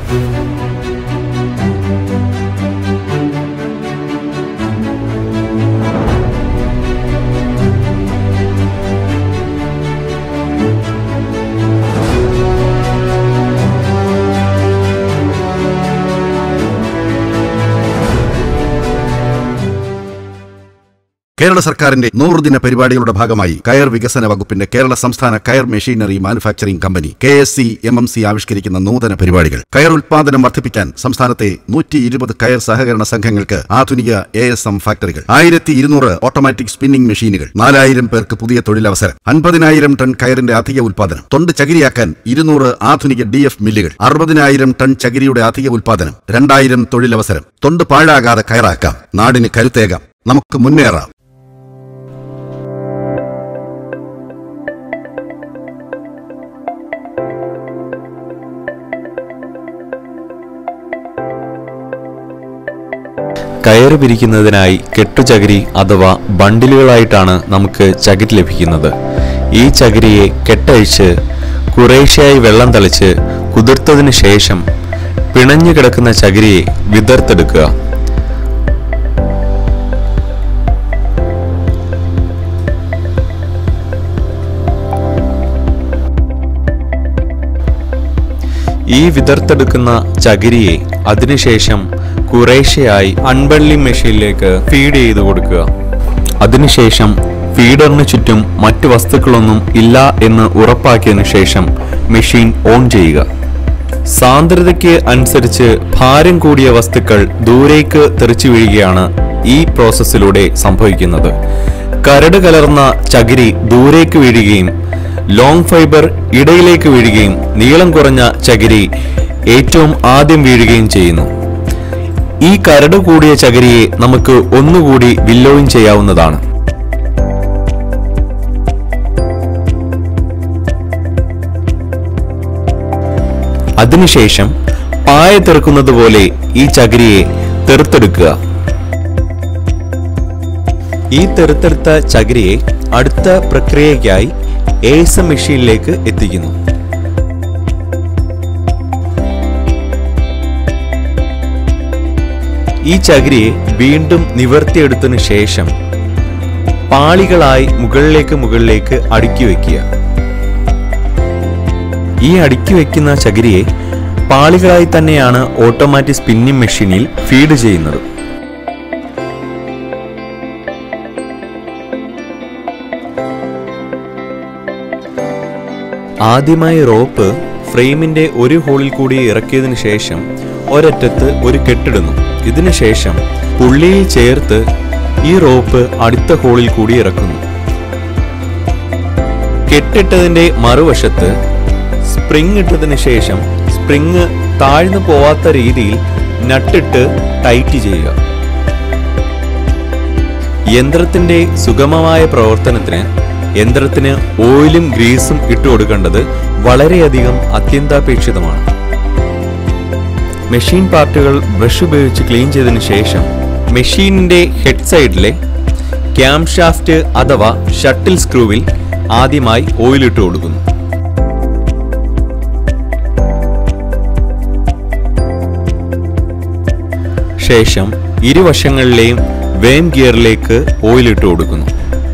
കേരള സർക്കാരിന്റെ നൂറുദിന പരിപാടികളുടെ ഭാഗമായി കയർ വികസന വകുപ്പിന്റെ കേരള സംസ്ഥാന കയർ machinery manufacturing company K S C M M C ആവിഷ്കരിക്കുന്ന നൂതന പരിപാടികൾ കയർ ഉൽപാദനം വർദ്ധിപ്പിക്കാൻ സംസ്ഥാനത്തെ നൂറ്റി ഇരുപത് കയർ സഹകരണ സംഘങ്ങൾക്ക് ആധുനിക എ എസ് എം ഫാക്ടറികൾ ആയിരത്തി ഇരുന്നൂറ് ഓട്ടോമാറ്റിക് സ്പിന്നിംഗ് മെഷീനുകൾ നാലായിരം പേർക്ക് പുതിയ തൊഴിലവസരം അൻപതിനായിരം ടൺ കയറിന്റെ അധിക ഉൽപാദനം തൊണ്ട് ചകിരിയാക്കാൻ ഇരുന്നൂറ് ആധുനിക ഡി എഫ് മില്ലുകൾ അറുപതിനായിരം ടൺ ചകിരിയുടെ അധിക ഉൽപാദനം രണ്ടായിരം തൊഴിലവസരം തൊണ്ട് പാഴാകാതെ കയറാക്കാം നാടിന് കരുത്തേകാം നമുക്ക് മുന്നേറാം കയറ് പിരിക്കുന്നതിനായി കെട്ടുചകിരി അഥവാ ബണ്ടിലുകളായിട്ടാണ് നമുക്ക് ചകിരി ലഭിക്കുന്നത് ഈ ചകിരിയെ കെട്ടഴിച്ച് കുറേശ്ശെയായി വെള്ളം തളിച്ച് കുതിർത്തതിന് ശേഷം പിണഞ്ഞു കിടക്കുന്ന ചകിരിയെ വിതർത്തെടുക്കുക ഈ വിതർത്തെടുക്കുന്ന ചകിരിയെ അതിനുശേഷം കുറേശ്ശെയായി അൺബള്ളി മെഷീനിലേക്ക് ഫീഡ് ചെയ്ത് കൊടുക്കുക അതിനുശേഷം ഫീഡറിന് ചുറ്റും മറ്റു വസ്തുക്കളൊന്നും ഇല്ല എന്ന് ഉറപ്പാക്കിയതിനു ശേഷം മെഷീൻ ഓൺ ചെയ്യുക സാന്ദ്രതയ്ക്ക് അനുസരിച്ച് ഭാരം കൂടിയ വസ്തുക്കൾ ദൂരേക്ക് തെറിച്ചു വീഴുകയാണ് ഈ പ്രോസസ്സിലൂടെ സംഭവിക്കുന്നത് കരട് കലർന്ന ചകിരി ദൂരേക്ക് വീഴുകയും ലോങ് ഫൈബർ ഇടയിലേക്ക് വീഴുകയും നീളം കുറഞ്ഞ ചകിരി ഏറ്റവും ആദ്യം വീഴുകയും ചെയ്യുന്നു ഈ കരട് കൂടിയ ചകിരിയെ നമുക്ക് ഒന്നുകൂടി വില്ലോയും ചെയ്യാവുന്നതാണ് അതിനുശേഷം പായ തെറുക്കുന്നത് പോലെ ഈ ചകിരിയെ തെറുത്തെടുക്കുക ഈ തെറുത്തെടുത്ത ചകിരിയെ അടുത്ത പ്രക്രിയയ്ക്കായി ഏസ മെഷീനിലേക്ക് എത്തിക്കുന്നു ഈ ചകിരിയെ വീണ്ടും നിവർത്തിയെടുത്തതിനു ശേഷം പാളികളായി മുകളിലേക്ക് മുകളിലേക്ക് അടുക്കി വയ്ക്കുക ഈ അടുക്കി വെക്കുന്ന ചകിരിയെ പാളികളായി തന്നെയാണ് ഓട്ടോമാറ്റിക് സ്പിന്നിംഗ് മെഷീനിൽ ഫീഡ് ചെയ്യുന്നത് ആദ്യമായി റോപ്പ് ഫ്രെയിമിന്റെ ഒരു ഹോളിൽ കൂടി ഇറക്കിയതിനു ശേഷം ഒരറ്റത്ത് ഒരു കെട്ടിടുന്നു ഇതിനുശേഷം പുള്ളിയിൽ ചേർത്ത് ഈ റോപ്പ് അടുത്ത ഹോളിൽ കൂടി ഇറക്കുന്നു കെട്ടിട്ടതിന്റെ മറുവശത്ത് സ്പ്രിങ് ഇട്ടതിന് ശേഷം സ്പ്രിങ് താഴ്ന്നു പോവാത്ത രീതിയിൽ നട്ടിട്ട് ടൈറ്റ് ചെയ്യുക യന്ത്രത്തിന്റെ സുഗമമായ പ്രവർത്തനത്തിന് യന്ത്രത്തിന് ഓയിലും ഗ്രീസും ഇട്ടു കൊടുക്കേണ്ടത് വളരെയധികം അത്യന്താപേക്ഷിതമാണ് മെഷീൻ പാർട്ടുകൾ ബ്രഷ് ഉപയോഗിച്ച് ക്ലീൻ ചെയ്തതിനു ശേഷം മെഷീനിന്റെ ഹെഡ് സൈഡിലെ ക്യാം ഷാഫ്റ്റ് അഥവാ ഷട്ടിൽ സ്ക്രൂവിൽ ആദ്യമായി ഓയിൽ ഇട്ട് കൊടുക്കുന്നു ശേഷം ഇരുവശങ്ങളിലെയും വേം ഗിയറിലേക്ക് ഓയിൽ ഇട്ട് കൊടുക്കുന്നു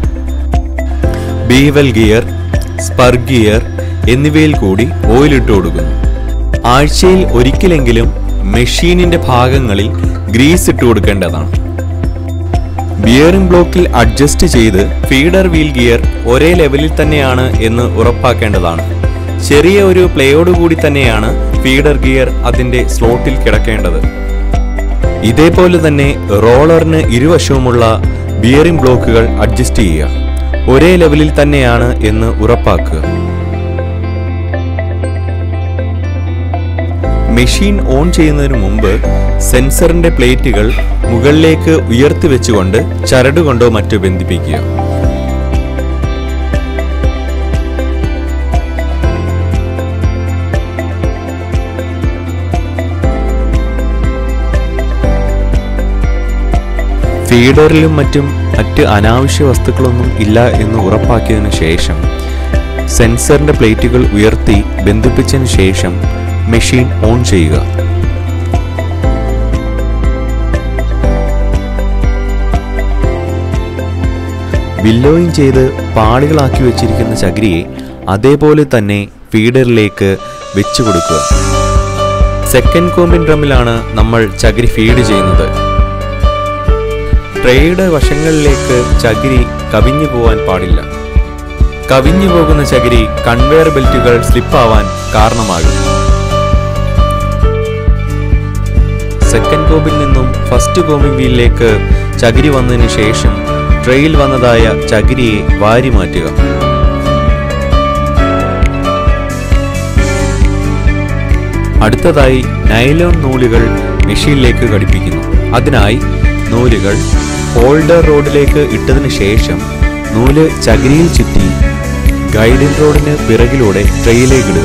ബീവൽ ഗിയർ സ്പർ ഗിയർ എന്നിവയിൽ കൂടി ഓയിൽ ഇട്ട് കൊടുക്കുന്നു ആഴ്ചയിൽ ഒരിക്കലെങ്കിലും മെഷീനിന്റെ ഭാഗങ്ങളിൽ ഗ്രീസ് ഇട്ട് കൊടുക്കേണ്ടതാണ് ബിയറിംഗ് ബ്ലോക്കിൽ അഡ്ജസ്റ്റ് ചെയ്ത് ഫീഡർ വീൽ ഗിയർ ഒരേ ലെവലിൽ തന്നെയാണ് എന്ന് ഉറപ്പാക്കേണ്ടതാണ് ചെറിയ ഒരു പ്ലേയോട് കൂടി തന്നെയാണ് ഫീഡർ ഗിയർ അതിന്റെ സ്ലോട്ടിൽ കിടക്കേണ്ടത് ഇതേപോലെ തന്നെ റോളറിന് ഇരുവശവുമുള്ള ബിയറിംഗ് ബ്ലോക്കുകൾ അഡ്ജസ്റ്റ് ചെയ്യുക ഒരേ ലെവലിൽ തന്നെയാണ് എന്ന് ഉറപ്പാക്കുക മെഷീൻ ഓൺ ചെയ്യുന്നതിന് മുമ്പ് സെൻസറിന്റെ പ്ലേറ്റുകൾ മുകളിലേക്ക് ഉയർത്തി വെച്ചുകൊണ്ട് ചരട് കൊണ്ടോ മറ്റോ ബന്ധിപ്പിക്കുക ഫീഡറിലും മറ്റും മറ്റ് അനാവശ്യ വസ്തുക്കളൊന്നും ഇല്ല എന്ന് ഉറപ്പാക്കിയതിനു ശേഷം സെൻസറിന്റെ പ്ലേറ്റുകൾ ഉയർത്തി ബന്ധിപ്പിച്ചതിന് ശേഷം മെഷീൻ ഓൺ ചെയ്യുക ബില്ലോയിങ് ചെയ്ത് പാളികളാക്കി വെച്ചിരിക്കുന്ന ചകിരിയെ അതേപോലെ തന്നെ ഫീഡറിലേക്ക് വെച്ചു കൊടുക്കുക സെക്കൻഡ് കോമ്പിൻ ഡ്രമ്മിലാണ് നമ്മൾ ചകിരി ഫീഡ് ചെയ്യുന്നത് ട്രേയുടെ വശങ്ങളിലേക്ക് ചകിരി കവിഞ്ഞു പോവാൻ പാടില്ല കവിഞ്ഞു പോകുന്ന ചകിരി കൺവെയർ ബെൽറ്റുകൾ സ്ലിപ്പാവാൻ കാരണമാകും സെക്കൻഡ് കോമ്പിൽ നിന്നും ഫസ്റ്റ് കോമ്പിംഗ് വീലിലേക്ക് ചകിരി വന്നതിന് ശേഷം ട്രെയിൽ വന്നതായ ചകിരിയെ വാരി മാറ്റുക അടുത്തതായി നൈലോൺ നൂലുകൾ മെഷീനിലേക്ക് ഘടിപ്പിക്കുന്നു അതിനായി നൂലുകൾ ഹോൾഡർ റോഡിലേക്ക് ഇട്ടതിന് ശേഷം നൂല് ചകിരിയിൽ ചുറ്റി ഗൈഡിൻ റോഡിന് പിറകിലൂടെ ട്രെയിലേക്ക് ഇടുക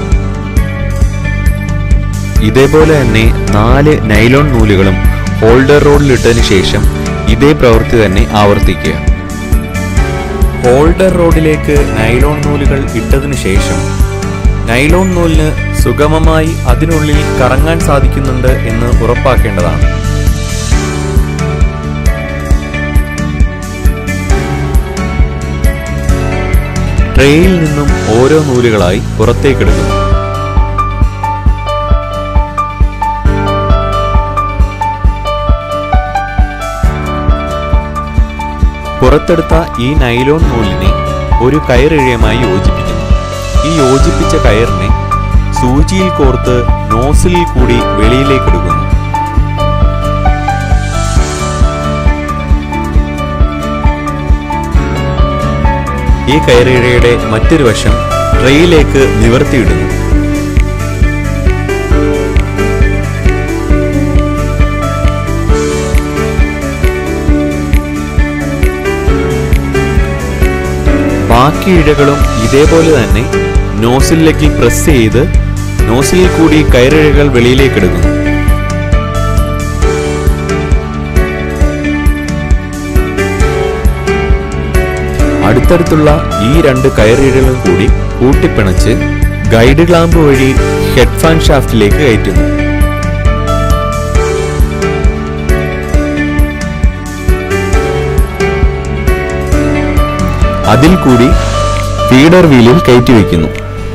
ഇതേപോലെ തന്നെ നാല് നൈലോൺ നൂലുകളും ഹോൾഡർ റോഡിൽ ഇട്ടതിന് ശേഷം ഇതേ പ്രവൃത്തി തന്നെ ആവർത്തിക്കുക ഹോൾഡർ റോഡിലേക്ക് നൈലോൺ നൂലുകൾ ഇട്ടതിന് ശേഷം നൈലോൺ നൂലിന് സുഗമമായി അതിനുള്ളിൽ കറങ്ങാൻ സാധിക്കുന്നുണ്ട് എന്ന് ഉറപ്പാക്കേണ്ടതാണ് ട്രേയിൽ നിന്നും ഓരോ നൂലുകളായി പുറത്തേക്കെടുക്കുന്നു പുറത്തെടുത്ത ഈ നൈലോൺ നൂലിനെ ഒരു കയറിഴയുമായി യോജിപ്പിക്കുന്നു ഈ യോജിപ്പിച്ച കയറിനെ സൂചിയിൽ കോർത്ത് നോസിലിൽ കൂടി വെളിയിലേക്ക് എടുക്കുന്നു ഈ കയറിഴയുടെ മറ്റൊരു വശം ട്രെയിലേക്ക് നിവർത്തിയിടുന്നു ബാക്കി ഇഴകളും ഇതേപോലെ തന്നെ നോസിലേക്ക് പ്രസ് ചെയ്ത് നോസിലിൽ കൂടി കയറിഴകൾ വെളിയിലേക്ക് എടുക്കുന്നു അടുത്തടുത്തുള്ള ഈ രണ്ട് കയറിഴകളും കൂടി കൂട്ടിപ്പിണച്ച് ഗൈഡ് ക്ലാമ്പ് വഴി ഹെഡ് ഫാൻ ഷാഫ്റ്റിലേക്ക് കയറ്റുന്നു അതിൽ കൂടി ഫീഡർ വീലിൽ കയറ്റിവെക്കുന്നു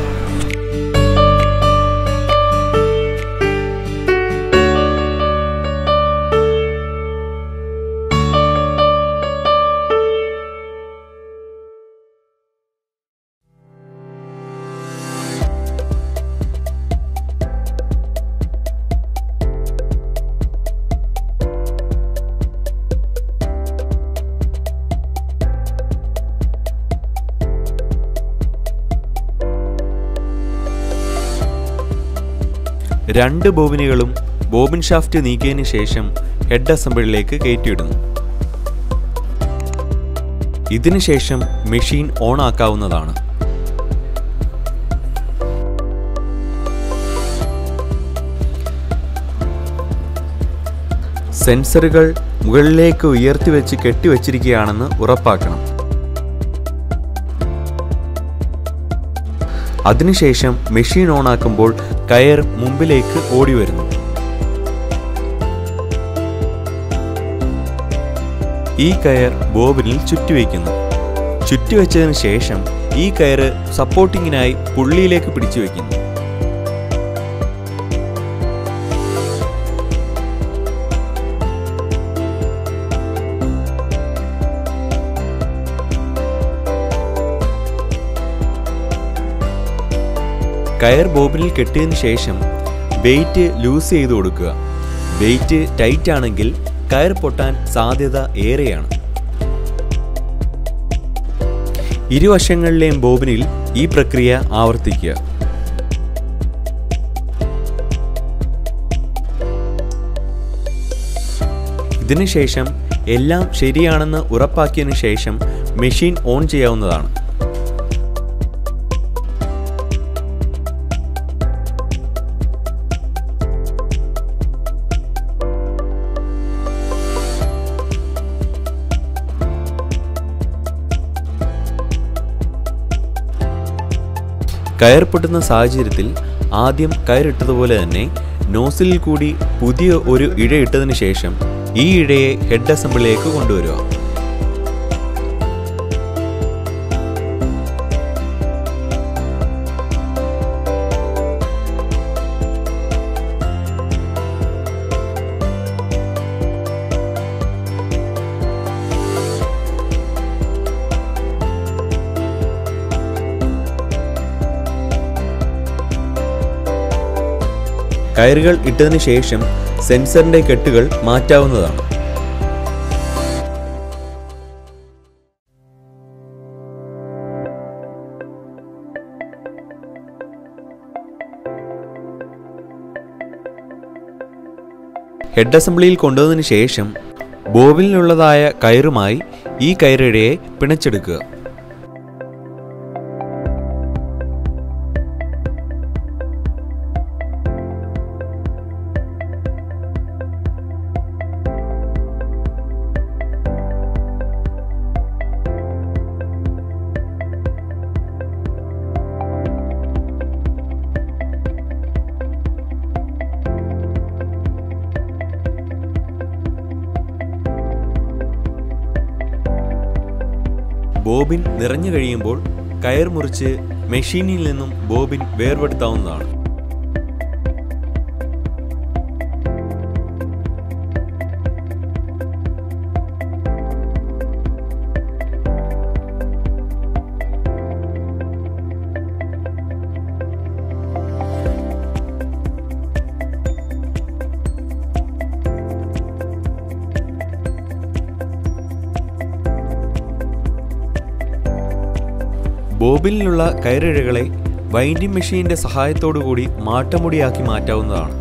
രണ്ട് ബോബിനുകളും ബോബിൻ ഷാഫ്റ്റ് നീക്കിയതിന് ശേഷം ഹെഡ് അസംബിളിലേക്ക് കയറ്റിയിടുന്നു ഇതിനുശേഷം മെഷീൻ ഓൺ ആക്കാവുന്നതാണ് സെൻസറുകൾ മുകളിലേക്ക് ഉയർത്തി വെച്ച് കെട്ടിവെച്ചിരിക്കുകയാണെന്ന് ഉറപ്പാക്കണം അതിനുശേഷം മെഷീൻ ഓൺ ആക്കുമ്പോൾ കയർ മുമ്പിലേക്ക് ഓടി വരുന്നു ഈ കയർ ബോബിനിൽ ചുറ്റിവെക്കുന്നു ചുറ്റിവെച്ചതിന് ശേഷം ഈ കയറ് സപ്പോർട്ടിങ്ങിനായി പുള്ളിയിലേക്ക് പിടിച്ചു വയ്ക്കുന്നു കയർ ബോബിനിൽ കെട്ടിയതിനു ശേഷം വെയിറ്റ് ലൂസ് ചെയ്ത് കൊടുക്കുക വെയിറ്റ് ടൈറ്റ് ആണെങ്കിൽ കയർ പൊട്ടാൻ സാധ്യത ഏറെയാണ് ഇരുവശങ്ങളിലെയും ബോബിനിൽ ഈ പ്രക്രിയ ആവർത്തിക്കുക ഇതിനുശേഷം എല്ലാം ശരിയാണെന്ന് ഉറപ്പാക്കിയതിനു ശേഷം മെഷീൻ ഓൺ ചെയ്യാവുന്നതാണ് കയർ പൊട്ടുന്ന സാഹചര്യത്തിൽ ആദ്യം കയറിട്ടതുപോലെ തന്നെ നോസിലിൽ കൂടി പുതിയ ഒരു ഇഴ ഇട്ടതിന് ശേഷം ഈ ഇഴയെ ഹെഡ് അസംബ്ലിയിലേക്ക് കൊണ്ടുവരിക കയറുകൾ ഇട്ടതിന് ശേഷം സെൻസറിന്റെ കെട്ടുകൾ മാറ്റാവുന്നതാണ് ഹെഡ് അസംബ്ലിയിൽ കൊണ്ടുവന്നതിന് ശേഷം ബോബിലിനുള്ളതായ കയറുമായി ഈ കയറിഴയെ പിണച്ചെടുക്കുക ബോബിൻ നിറഞ്ഞു കഴിയുമ്പോൾ കയർ മുറിച്ച് മെഷീനിൽ നിന്നും ബോബിൻ വേർപെടുത്താവുന്നതാണ് ബോബിനിലുള്ള കയറിഴകളെ വൈൻഡിംഗ് മെഷീന്റെ സഹായത്തോടു കൂടി മാട്ടമുടിയാക്കി മാറ്റാവുന്നതാണ്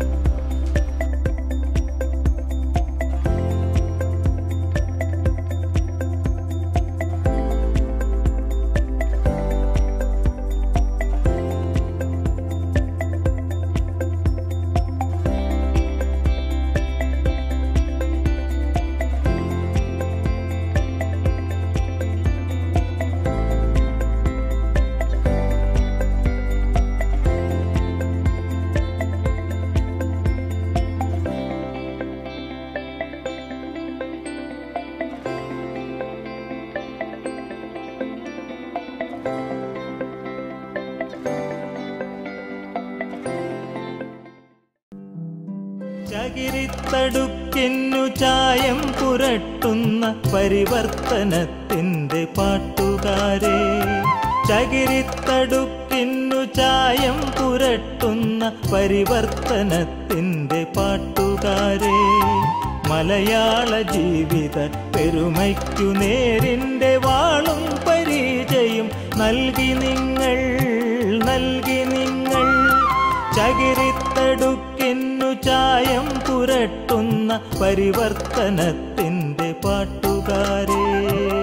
ചകിരിത്തടുക്കിന്നു ചായം പുരട്ടുന്ന പരിവർത്തനത്തിന്റെ പാട്ടുകാരെ ചകിരിത്തടുക്കിന്നു ചായം പുരട്ടുന്ന പരിവർത്തനത്തിന്റെ പാട്ടുകാരെ മലയാള ജീവിത പെരുമയ്ക്കു നേരിന്റെ വാളും പരിചയം നൽകി നിങ്ങൾ നൽകി നിങ്ങൾ ചകിരിത്തടുക്കിന്നു ചായം പുരട്ടുന്ന പരിവർത്തനത്തിന്റെ പാട്ടുകാരേ